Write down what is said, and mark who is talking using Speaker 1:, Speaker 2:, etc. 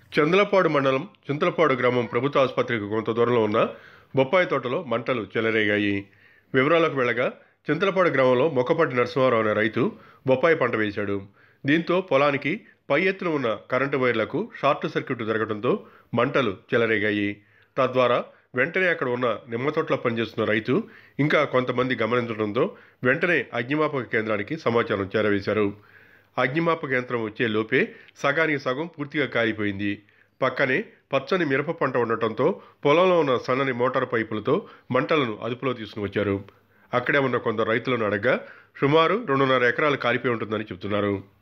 Speaker 1: చంద్రపాడు మండలం చింతలపాడు గ్రామం ప్రభుత్వ ఆసుపత్రికి కొంత దూరంలో ఉన్న బొప్పాయి తోటలో మంటలు చెలరేగాయి వివరాలకు వెళ్ళగా చింతలపాడు గ్రామంలో మొక్కపాటి నరసింహారావు అనే రైతు బొప్పాయి పంట వేశాడు దీంతో పొలానికి పై ఎత్తున ఉన్న కరెంటు వైర్లకు షార్ట్ సర్క్యూట్ జరగడంతో మంటలు చెలరేగాయి తద్వారా వెంటనే అక్కడ ఉన్న నిమ్మ తోటలో పనిచేస్తున్న రైతు ఇంకా కొంతమంది గమనించడంతో వెంటనే అగ్నిమాపక కేంద్రానికి సమాచారం చేరవేశారు అగ్నిమాపక యంత్రం వచ్చే లోపే సగానికి సగం పూర్తిగా కాలిపోయింది పక్కనే పచ్చని మిరప పంట ఉండటంతో పొలంలో ఉన్న సన్నని మోటార్ పైపులతో మంటలను అదుపులో తీసుకుని వచ్చారు అక్కడే ఉన్న కొందరు రైతులను అడగ్గా సుమారు రెండున్నర ఎకరాలు కాలిపోయి ఉంటుందని చెబుతున్నారు